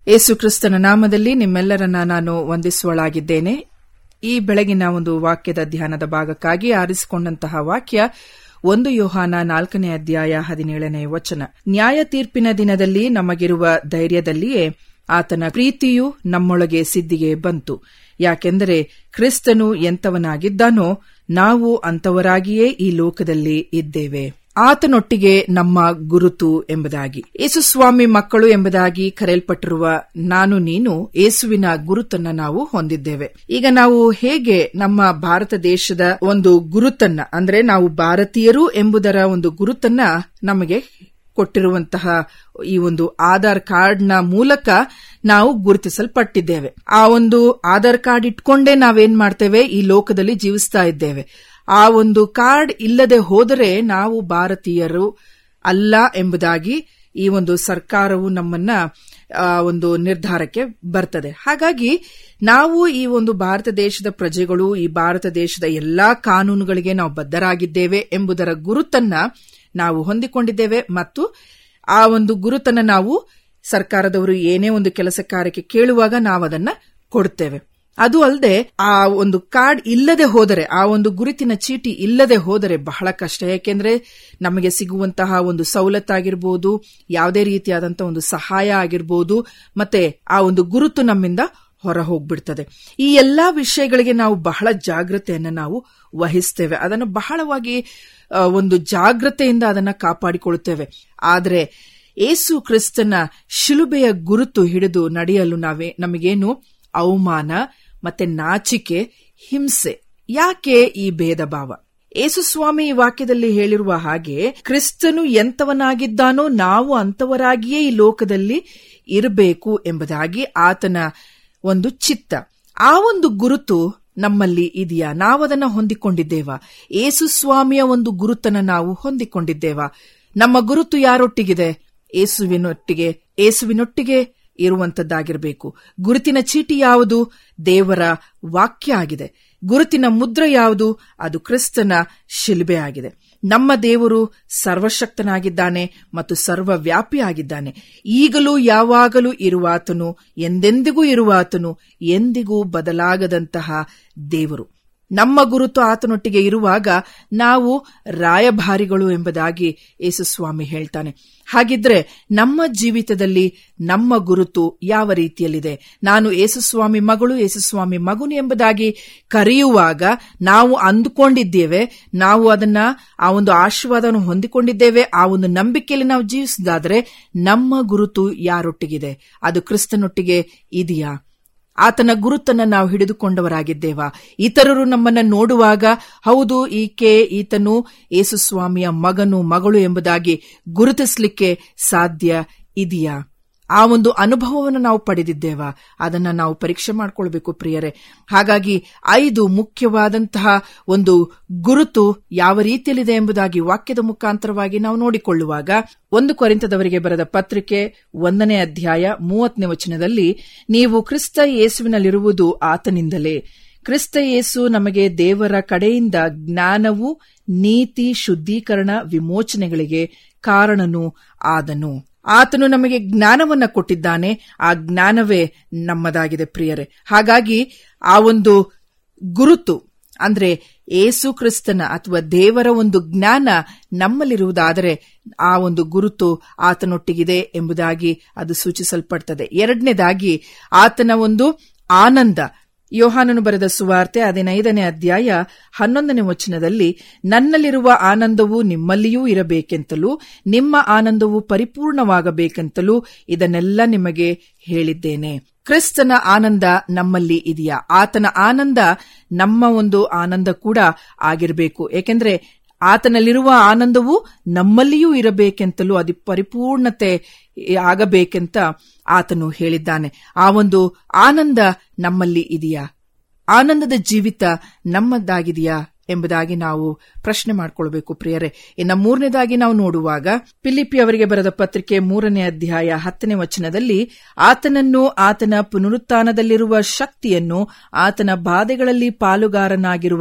ಏಸು ಕ್ರಿಸ್ತನ ನಾಮದಲ್ಲಿ ನಿಮ್ಮೆಲ್ಲರನ್ನ ನಾನು ವಂದಿಸುವಳಾಗಿದ್ದೇನೆ ಈ ಬೆಳಗಿನ ಒಂದು ವಾಕ್ಯದ ಧ್ಯಾನದ ಭಾಗಕ್ಕಾಗಿ ಆರಿಸಿಕೊಂಡಂತಹ ವಾಕ್ಯ ಒಂದು ಯೋಹಾನ ನಾಲ್ಕನೇ ಅಧ್ಯಾಯ ಹದಿನೇಳನೇ ವಚನ ನ್ಯಾಯ ತೀರ್ಪಿನ ದಿನದಲ್ಲಿ ನಮಗಿರುವ ಧೈರ್ಯದಲ್ಲಿಯೇ ಆತನ ಪ್ರೀತಿಯು ನಮ್ಮೊಳಗೆ ಸಿದ್ಧಿಗೆ ಬಂತು ಯಾಕೆಂದರೆ ಕ್ರಿಸ್ತನು ಎಂತವನಾಗಿದ್ದಾನೋ ನಾವು ಅಂತವರಾಗಿಯೇ ಈ ಲೋಕದಲ್ಲಿ ಇದ್ದೇವೆ ಆತನೊಟ್ಟಿಗೆ ನಮ್ಮ ಗುರುತು ಎಂಬುದಾಗಿ ಯೇಸುಸ್ವಾಮಿ ಮಕ್ಕಳು ಎಂಬುದಾಗಿ ಕರೆಯಲ್ಪಟ್ಟಿರುವ ನಾನು ನೀನು ಯೇಸುವಿನ ಗುರುತನ್ನ ನಾವು ಹೊಂದಿದ್ದೇವೆ ಈಗ ನಾವು ಹೇಗೆ ನಮ್ಮ ಭಾರತ ದೇಶದ ಒಂದು ಗುರುತನ್ನ ಅಂದ್ರೆ ನಾವು ಭಾರತೀಯರು ಎಂಬುದರ ಒಂದು ಗುರುತನ್ನ ನಮಗೆ ಕೊಟ್ಟಿರುವಂತಹ ಈ ಒಂದು ಆಧಾರ್ ಕಾರ್ಡ್ನ ಮೂಲಕ ನಾವು ಗುರುತಿಸಲ್ಪಟ್ಟಿದ್ದೇವೆ ಆ ಒಂದು ಆಧಾರ್ ಕಾರ್ಡ್ ಇಟ್ಕೊಂಡೇ ನಾವೇನ್ ಮಾಡ್ತೇವೆ ಈ ಲೋಕದಲ್ಲಿ ಜೀವಿಸ್ತಾ ಇದ್ದೇವೆ ಆ ಒಂದು ಕಾರ್ಡ್ ಇಲ್ಲದೆ ಹೋದರೆ ನಾವು ಭಾರತೀಯರು ಅಲ್ಲ ಎಂಬುದಾಗಿ ಈ ಒಂದು ಸರ್ಕಾರವು ನಮ್ಮನ್ನ ಒಂದು ನಿರ್ಧಾರಕ್ಕೆ ಬರ್ತದೆ ಹಾಗಾಗಿ ನಾವು ಈ ಒಂದು ಭಾರತ ದೇಶದ ಪ್ರಜೆಗಳು ಈ ಭಾರತ ದೇಶದ ಎಲ್ಲಾ ಕಾನೂನುಗಳಿಗೆ ನಾವು ಬದ್ಧರಾಗಿದ್ದೇವೆ ಎಂಬುದರ ಗುರುತನ್ನ ನಾವು ಹೊಂದಿಕೊಂಡಿದ್ದೇವೆ ಮತ್ತು ಆ ಒಂದು ಗುರುತನ್ನ ನಾವು ಸರ್ಕಾರದವರು ಏನೇ ಒಂದು ಕೆಲಸ ಕಾರ್ಯಕ್ಕೆ ಕೇಳುವಾಗ ನಾವು ಅದನ್ನ ಕೊಡುತ್ತೇವೆ ಅದು ಅಲ್ಲದೆ ಆ ಒಂದು ಕಾರ್ಡ್ ಇಲ್ಲದೆ ಹೋದರೆ ಆ ಒಂದು ಗುರುತಿನ ಚೀಟಿ ಇಲ್ಲದೆ ಹೋದರೆ ಬಹಳ ಕಷ್ಟ ಯಾಕೆಂದ್ರೆ ನಮಗೆ ಸಿಗುವಂತಹ ಒಂದು ಸವಲತ್ತಾಗಿರ್ಬೋದು ಯಾವುದೇ ರೀತಿಯಾದಂತಹ ಒಂದು ಸಹಾಯ ಆಗಿರ್ಬೋದು ಮತ್ತೆ ಆ ಒಂದು ಗುರುತು ನಮ್ಮಿಂದ ಹೊರ ಹೋಗ್ಬಿಡ್ತದೆ ಈ ಎಲ್ಲಾ ವಿಷಯಗಳಿಗೆ ನಾವು ಬಹಳ ಜಾಗ್ರತೆಯನ್ನು ನಾವು ವಹಿಸ್ತೇವೆ ಅದನ್ನು ಬಹಳವಾಗಿ ಒಂದು ಜಾಗ್ರತೆಯಿಂದ ಅದನ್ನ ಕಾಪಾಡಿಕೊಳ್ಳುತ್ತೇವೆ ಆದರೆ ಏಸು ಕ್ರಿಸ್ತನ ಶಿಲುಬೆಯ ಗುರುತು ಹಿಡಿದು ನಡೆಯಲು ನಾವೇ ನಮಗೇನು ಅವಮಾನ ಮತ್ತೆ ನಾಚಿಕೆ ಹಿಂಸೆ ಯಾಕೆ ಈ ಭೇದ ಭಾವ ಏಸುಸ್ವಾಮಿ ಈ ವಾಕ್ಯದಲ್ಲಿ ಹೇಳಿರುವ ಹಾಗೆ ಕ್ರಿಸ್ತನು ಎಂತವನಾಗಿದ್ದಾನೋ ನಾವು ಅಂತವರಾಗಿಯೇ ಈ ಲೋಕದಲ್ಲಿ ಇರಬೇಕು ಎಂಬುದಾಗಿ ಆತನ ಒಂದು ಚಿತ್ತ ಆ ಒಂದು ಗುರುತು ನಮ್ಮಲ್ಲಿ ಇದೆಯಾ ನಾವದನ್ನ ಹೊಂದಿಕೊಂಡಿದ್ದೇವಾ ಏಸುಸ್ವಾಮಿಯ ಒಂದು ಗುರುತನ್ನ ನಾವು ಹೊಂದಿಕೊಂಡಿದ್ದೇವಾ ನಮ್ಮ ಗುರುತು ಯಾರೊಟ್ಟಿಗಿದೆ ಏಸುವಿನೊಟ್ಟಿಗೆ ಏಸುವಿನೊಟ್ಟಿಗೆ ಇರುವಂತದ್ದಾಗಿರಬೇಕು ಗುರುತಿನ ಚೀಟಿ ಯಾವುದು ದೇವರ ವಾಕ್ಯ ಆಗಿದೆ ಗುರುತಿನ ಮುದ್ರ ಯಾವುದು ಅದು ಕ್ರಿಸ್ತನ ಶಿಲ್ಬೆ ಆಗಿದೆ ನಮ್ಮ ದೇವರು ಸರ್ವಶಕ್ತನಾಗಿದ್ದಾನೆ ಮತ್ತು ಸರ್ವವ್ಯಾಪಿಯಾಗಿದ್ದಾನೆ ಈಗಲೂ ಯಾವಾಗಲೂ ಇರುವಾತನು ಎಂದೆಂದಿಗೂ ಇರುವಾತನು ಎಂದಿಗೂ ಬದಲಾಗದಂತಹ ದೇವರು ನಮ್ಮ ಗುರುತು ಆತನೊಟ್ಟಿಗೆ ಇರುವಾಗ ನಾವು ರಾಯಭಾರಿಗಳು ಎಂಬುದಾಗಿ ಯೇಸುಸ್ವಾಮಿ ಹೇಳ್ತಾನೆ ಹಾಗಿದ್ರೆ ನಮ್ಮ ಜೀವಿತದಲ್ಲಿ ನಮ್ಮ ಗುರುತು ಯಾವ ರೀತಿಯಲ್ಲಿದೆ ನಾನು ಯೇಸುಸ್ವಾಮಿ ಮಗಳು ಯೇಸುಸ್ವಾಮಿ ಮಗುನು ಎಂಬುದಾಗಿ ಕರೆಯುವಾಗ ನಾವು ಅಂದುಕೊಂಡಿದ್ದೇವೆ ನಾವು ಅದನ್ನ ಆ ಒಂದು ಆಶೀರ್ವಾದವನ್ನು ಹೊಂದಿಕೊಂಡಿದ್ದೇವೆ ಆ ಒಂದು ನಂಬಿಕೆಯಲ್ಲಿ ನಾವು ಜೀವಿಸಿದಾದ್ರೆ ನಮ್ಮ ಗುರುತು ಯಾರೊಟ್ಟಿಗಿದೆ ಅದು ಕ್ರಿಸ್ತನೊಟ್ಟಿಗೆ ಇದೆಯಾ ಆತನ ಗುರುತನ್ನ ನಾವು ಹಿಡಿದುಕೊಂಡವರಾಗಿದ್ದೇವಾ ಇತರರು ನಮ್ಮನ್ನ ನೋಡುವಾಗ ಹೌದು ಈಕೆ ಈತನು ಯೇಸುಸ್ವಾಮಿಯ ಮಗನು ಮಗಳು ಎಂಬುದಾಗಿ ಗುರುತಿಸಲಿಕ್ಕೆ ಸಾಧ್ಯ ಇದೆಯಾ ಆ ಒಂದು ಅನುಭವವನ್ನು ನಾವು ಪಡೆದಿದ್ದೇವಾ ಅದನ್ನ ನಾವು ಪರೀಕ್ಷೆ ಮಾಡಿಕೊಳ್ಬೇಕು ಪ್ರಿಯರೇ ಹಾಗಾಗಿ ಐದು ಮುಖ್ಯವಾದಂತಹ ಒಂದು ಗುರುತು ಯಾವ ರೀತಿಯಲ್ಲಿದೆ ಎಂಬುದಾಗಿ ವಾಕ್ಯದ ಮುಖಾಂತರವಾಗಿ ನಾವು ನೋಡಿಕೊಳ್ಳುವಾಗ ಒಂದು ಕೊರಿಂತದವರಿಗೆ ಬರೆದ ಪತ್ರಿಕೆ ಒಂದನೇ ಅಧ್ಯಾಯ ಮೂವತ್ತನೇ ವಚನದಲ್ಲಿ ನೀವು ಕ್ರಿಸ್ತ ಯೇಸುವಿನಲ್ಲಿರುವುದು ಆತನಿಂದಲೇ ಕ್ರಿಸ್ತ ಯೇಸು ನಮಗೆ ದೇವರ ಕಡೆಯಿಂದ ಜ್ಞಾನವು ನೀತಿ ಶುದ್ಧೀಕರಣ ವಿಮೋಚನೆಗಳಿಗೆ ಕಾರಣನೂ ಆದನು ಆತನು ನಮಗೆ ಜ್ಞಾನವನ್ನ ಕೊಟ್ಟಿದ್ದಾನೆ ಆ ಜ್ಞಾನವೇ ನಮ್ಮದಾಗಿದೆ ಪ್ರಿಯರೇ ಹಾಗಾಗಿ ಆ ಒಂದು ಗುರುತು ಅಂದ್ರೆ ಏಸು ಕ್ರಿಸ್ತನ ಅಥವಾ ದೇವರ ಒಂದು ಜ್ಞಾನ ನಮ್ಮಲ್ಲಿರುವುದಾದರೆ ಆ ಒಂದು ಗುರುತು ಆತನೊಟ್ಟಿಗಿದೆ ಎಂಬುದಾಗಿ ಅದು ಸೂಚಿಸಲ್ಪಡ್ತದೆ ಎರಡನೇದಾಗಿ ಆತನ ಒಂದು ಆನಂದ ಯೋಹಾನನು ಬರೆದ ಸುವಾರ್ತೆ ಹದಿನೈದನೇ ಅಧ್ಯಾಯ ಹನ್ನೊಂದನೇ ವಚನದಲ್ಲಿ ನನ್ನಲ್ಲಿರುವ ಆನಂದವು ನಿಮ್ಮಲ್ಲಿಯೂ ಇರಬೇಕೆಂತಲೂ ನಿಮ್ಮ ಆನಂದವು ಪರಿಪೂರ್ಣವಾಗಬೇಕೆಂತಲೂ ಇದನ್ನೆಲ್ಲ ನಿಮಗೆ ಹೇಳಿದ್ದೇನೆ ಕ್ರಿಸ್ತನ ಆನಂದ ನಮ್ಮಲ್ಲಿ ಇದೆಯಾ ಆತನ ಆನಂದ ನಮ್ಮ ಒಂದು ಆನಂದ ಕೂಡ ಆಗಿರಬೇಕು ಏಕೆಂದ್ರೆ ಆತನಲ್ಲಿರುವ ಆನಂದವು ನಮ್ಮಲ್ಲಿಯೂ ಇರಬೇಕೆಂತಲೂ ಅದು ಪರಿಪೂರ್ಣತೆ ಆಗಬೇಕೆಂತ ಆತನು ಹೇಳಿದ್ದಾನೆ ಆ ಒಂದು ಆನಂದ ನಮ್ಮಲ್ಲಿ ಇದೆಯಾ ಆನಂದದ ಜೀವಿತ ನಮ್ಮದಾಗಿದೆಯಾ ಎಂಬುದಾಗಿ ನಾವು ಪ್ರಶ್ನೆ ಮಾಡಿಕೊಳ್ಬೇಕು ಪ್ರಿಯರೇ ಇನ್ನು ಮೂರನೇದಾಗಿ ನಾವು ನೋಡುವಾಗ ಪಿಲಿಪಿ ಅವರಿಗೆ ಬರೆದ ಪತ್ರಿಕೆ ಮೂರನೇ ಅಧ್ಯಾಯ ಹತ್ತನೇ ವಚನದಲ್ಲಿ ಆತನನ್ನು ಆತನ ಪುನರುತ್ಥಾನದಲ್ಲಿರುವ ಶಕ್ತಿಯನ್ನು ಆತನ ಬಾಧೆಗಳಲ್ಲಿ ಪಾಲುಗಾರನಾಗಿರುವ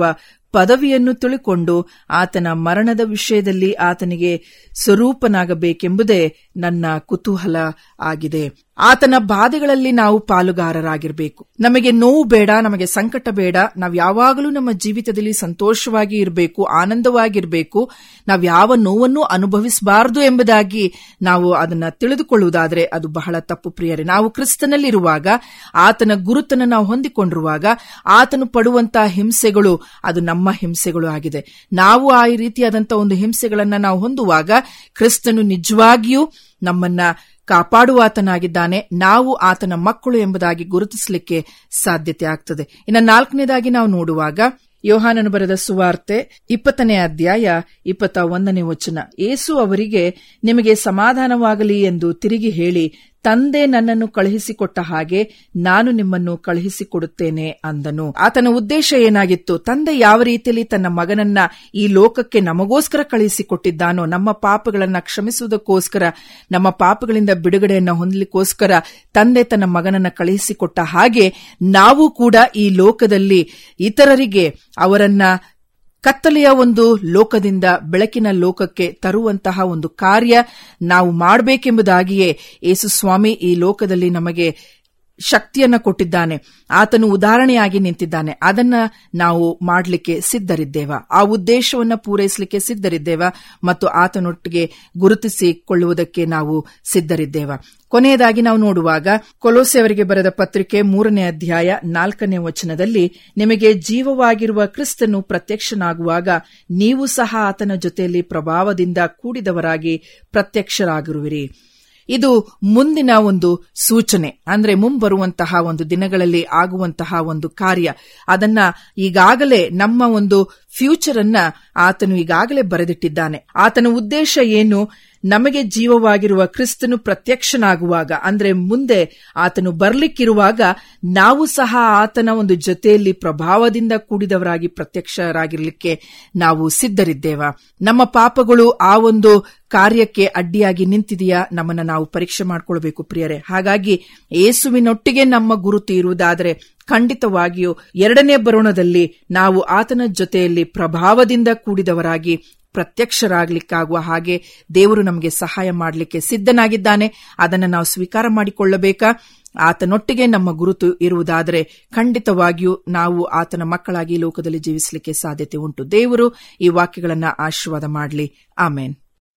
ಪದವಿಯನ್ನು ತಿಳುಕೊಂಡು ಆತನ ಮರಣದ ವಿಷಯದಲ್ಲಿ ಆತನಿಗೆ ಸ್ವರೂಪನಾಗಬೇಕೆಂಬುದೇ ನನ್ನ ಕುತೂಹಲ ಆಗಿದೆ ಆತನ ಬಾಧೆಗಳಲ್ಲಿ ನಾವು ಪಾಲುಗಾರರಾಗಿರಬೇಕು ನಮಗೆ ನೋವು ಬೇಡ ನಮಗೆ ಸಂಕಟ ಬೇಡ ನಾವು ಯಾವಾಗಲೂ ನಮ್ಮ ಜೀವಿತದಲ್ಲಿ ಸಂತೋಷವಾಗಿ ಇರಬೇಕು ಆನಂದವಾಗಿರಬೇಕು ನಾವು ಯಾವ ನೋವನ್ನು ಅನುಭವಿಸಬಾರದು ಎಂಬುದಾಗಿ ನಾವು ಅದನ್ನ ತಿಳಿದುಕೊಳ್ಳುವುದಾದ್ರೆ ಅದು ಬಹಳ ತಪ್ಪು ಪ್ರಿಯರೇ ನಾವು ಕ್ರಿಸ್ತನಲ್ಲಿರುವಾಗ ಆತನ ಗುರುತನ್ನು ನಾವು ಹೊಂದಿಕೊಂಡಿರುವಾಗ ಆತನು ಪಡುವಂತಹ ಹಿಂಸೆಗಳು ಅದು ನಮ್ಮ ಹಿಂಸೆಗಳು ಆಗಿದೆ ನಾವು ಆ ರೀತಿಯಾದಂತಹ ಒಂದು ಹಿಂಸೆಗಳನ್ನ ನಾವು ಹೊಂದುವಾಗ ಕ್ರಿಸ್ತನು ನಿಜವಾಗಿಯೂ ನಮ್ಮನ್ನ ಕಾಪಾಡುವಾತನಾಗಿದ್ದಾನೆ ನಾವು ಆತನ ಮಕ್ಕಳು ಎಂಬುದಾಗಿ ಗುರುತಿಸಲಿಕ್ಕೆ ಸಾಧ್ಯತೆ ಆಗ್ತದೆ ಇನ್ನು ನಾಲ್ಕನೇದಾಗಿ ನಾವು ನೋಡುವಾಗ ಯೋಹಾನನು ಬರೆದ ಸುವಾರ್ತೆ ಇಪ್ಪತ್ತನೇ ಅಧ್ಯಾಯ ಇಪ್ಪತ್ತ ಒಂದನೇ ವಚನ ಏಸು ಅವರಿಗೆ ನಿಮಗೆ ಸಮಾಧಾನವಾಗಲಿ ಎಂದು ತಿರುಗಿ ಹೇಳಿ ತಂದೆ ನನ್ನನ್ನು ಕಳುಹಿಸಿಕೊಟ್ಟ ಹಾಗೆ ನಾನು ನಿಮ್ಮನ್ನು ಕಳುಹಿಸಿಕೊಡುತ್ತೇನೆ ಅಂದನು ಆತನ ಉದ್ದೇಶ ಏನಾಗಿತ್ತು ತಂದೆ ಯಾವ ರೀತಿಯಲ್ಲಿ ತನ್ನ ಮಗನನ್ನ ಈ ಲೋಕಕ್ಕೆ ನಮಗೋಸ್ಕರ ಕಳುಹಿಸಿಕೊಟ್ಟಿದ್ದಾನೋ ನಮ್ಮ ಪಾಪಗಳನ್ನ ಕ್ಷಮಿಸುವುದಕ್ಕೋಸ್ಕರ ನಮ್ಮ ಪಾಪಗಳಿಂದ ಬಿಡುಗಡೆಯನ್ನ ಹೊಂದಲಿಕ್ಕೋಸ್ಕರ ತಂದೆ ತನ್ನ ಮಗನನ್ನ ಕಳುಹಿಸಿಕೊಟ್ಟ ಹಾಗೆ ನಾವು ಕೂಡ ಈ ಲೋಕದಲ್ಲಿ ಇತರರಿಗೆ ಅವರನ್ನ ಕತ್ತಲೆಯ ಒಂದು ಲೋಕದಿಂದ ಬೆಳಕಿನ ಲೋಕಕ್ಕೆ ತರುವಂತಹ ಒಂದು ಕಾರ್ಯ ನಾವು ಮಾಡಬೇಕೆಂಬುದಾಗಿಯೇ ಯೇಸುಸ್ವಾಮಿ ಈ ಲೋಕದಲ್ಲಿ ನಮಗೆ ಶಕ್ತಿಯನ್ನ ಕೊಟ್ಟಿದ್ದಾನೆ ಆತನು ಉದಾಹರಣೆಯಾಗಿ ನಿಂತಿದ್ದಾನೆ ಅದನ್ನ ನಾವು ಮಾಡಲಿಕ್ಕೆ ಸಿದ್ಧರಿದ್ದೇವ ಆ ಉದ್ದೇಶವನ್ನ ಪೂರೈಸಲಿಕ್ಕೆ ಸಿದ್ಧರಿದ್ದೇವ ಮತ್ತು ಆತನೊಟ್ಟಿಗೆ ಗುರುತಿಸಿಕೊಳ್ಳುವುದಕ್ಕೆ ನಾವು ಸಿದ್ಧರಿದ್ದೇವ ಕೊನೆಯದಾಗಿ ನಾವು ನೋಡುವಾಗ ಕೊಲೋಸೆಯವರಿಗೆ ಬರೆದ ಪತ್ರಿಕೆ ಮೂರನೇ ಅಧ್ಯಾಯ ನಾಲ್ಕನೇ ವಚನದಲ್ಲಿ ನಿಮಗೆ ಜೀವವಾಗಿರುವ ಕ್ರಿಸ್ತನು ಪ್ರತ್ಯಕ್ಷನಾಗುವಾಗ ನೀವು ಸಹ ಆತನ ಜೊತೆಯಲ್ಲಿ ಪ್ರಭಾವದಿಂದ ಕೂಡಿದವರಾಗಿ ಪ್ರತ್ಯಕ್ಷರಾಗಿರುವಿರಿ ಇದು ಮುಂದಿನ ಒಂದು ಸೂಚನೆ ಅಂದ್ರೆ ಮುಂಬರುವಂತಹ ಒಂದು ದಿನಗಳಲ್ಲಿ ಆಗುವಂತಹ ಒಂದು ಕಾರ್ಯ ಅದನ್ನ ಈಗಾಗಲೇ ನಮ್ಮ ಒಂದು ಫ್ಯೂಚರ್ ಅನ್ನ ಆತನು ಈಗಾಗಲೇ ಬರೆದಿಟ್ಟಿದ್ದಾನೆ ಆತನ ಉದ್ದೇಶ ಏನು ನಮಗೆ ಜೀವವಾಗಿರುವ ಕ್ರಿಸ್ತನು ಪ್ರತ್ಯಕ್ಷನಾಗುವಾಗ ಅಂದ್ರೆ ಮುಂದೆ ಆತನು ಬರ್ಲಿಕ್ಕಿರುವಾಗ ನಾವು ಸಹ ಆತನ ಒಂದು ಜೊತೆಯಲ್ಲಿ ಪ್ರಭಾವದಿಂದ ಕೂಡಿದವರಾಗಿ ಪ್ರತ್ಯಕ್ಷರಾಗಿರ್ಲಿಕ್ಕೆ ನಾವು ಸಿದ್ಧರಿದ್ದೇವ ನಮ್ಮ ಪಾಪಗಳು ಆ ಒಂದು ಕಾರ್ಯಕ್ಕೆ ಅಡ್ಡಿಯಾಗಿ ನಿಂತಿದೆಯಾ ನಮ್ಮನ್ನ ನಾವು ಪರೀಕ್ಷೆ ಮಾಡ್ಕೊಳ್ಬೇಕು ಪ್ರಿಯರೇ ಹಾಗಾಗಿ ಏಸುವಿನೊಟ್ಟಿಗೆ ನಮ್ಮ ಗುರುತು ಇರುವುದಾದರೆ ಖಂಡಿತವಾಗಿಯೂ ಎರಡನೇ ಬರೋಣದಲ್ಲಿ ನಾವು ಆತನ ಜೊತೆಯಲ್ಲಿ ಪ್ರಭಾವದಿಂದ ಕೂಡಿದವರಾಗಿ ಪ್ರತ್ಯಕ್ಷರಾಗಲಿಕ್ಕಾಗುವ ಹಾಗೆ ದೇವರು ನಮಗೆ ಸಹಾಯ ಮಾಡಲಿಕ್ಕೆ ಸಿದ್ಧನಾಗಿದ್ದಾನೆ ಅದನ್ನು ನಾವು ಸ್ವೀಕಾರ ಮಾಡಿಕೊಳ್ಳಬೇಕಾ ಆತನೊಟ್ಟಿಗೆ ನಮ್ಮ ಗುರುತು ಇರುವುದಾದರೆ ಖಂಡಿತವಾಗಿಯೂ ನಾವು ಆತನ ಮಕ್ಕಳಾಗಿ ಲೋಕದಲ್ಲಿ ಜೀವಿಸಲಿಕ್ಕೆ ಸಾಧ್ಯತೆ ಉಂಟು ದೇವರು ಈ ವಾಕ್ಯಗಳನ್ನು ಆಶೀರ್ವಾದ ಮಾಡಲಿ ಆಮೇನ್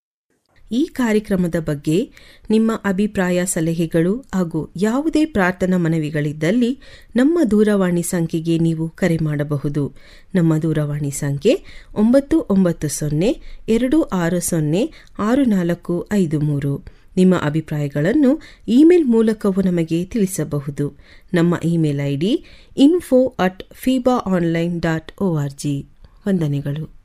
ಈ ಕಾರ್ಯಕ್ರಮದ ಬಗ್ಗೆ ನಿಮ್ಮ ಅಭಿಪ್ರಾಯ ಸಲಹೆಗಳು ಹಾಗೂ ಯಾವುದೇ ಪ್ರಾರ್ಥನಾ ಮನವಿಗಳಿದ್ದಲ್ಲಿ ನಮ್ಮ ದೂರವಾಣಿ ಸಂಖ್ಯೆಗೆ ನೀವು ಕರೆ ಮಾಡಬಹುದು ನಮ್ಮ ದೂರವಾಣಿ ಸಂಖ್ಯೆ ಒಂಬತ್ತು ಒಂಬತ್ತು ಸೊನ್ನೆ ಎರಡು ಆರು ಸೊನ್ನೆ ಆರು ನಾಲ್ಕು ಐದು ಮೂರು ನಿಮ್ಮ ಅಭಿಪ್ರಾಯಗಳನ್ನು ಇಮೇಲ್ ಮೂಲಕವೂ ನಮಗೆ ತಿಳಿಸಬಹುದು ನಮ್ಮ email ID info at FEBA online dot O R G ವಂದನೆಗಳು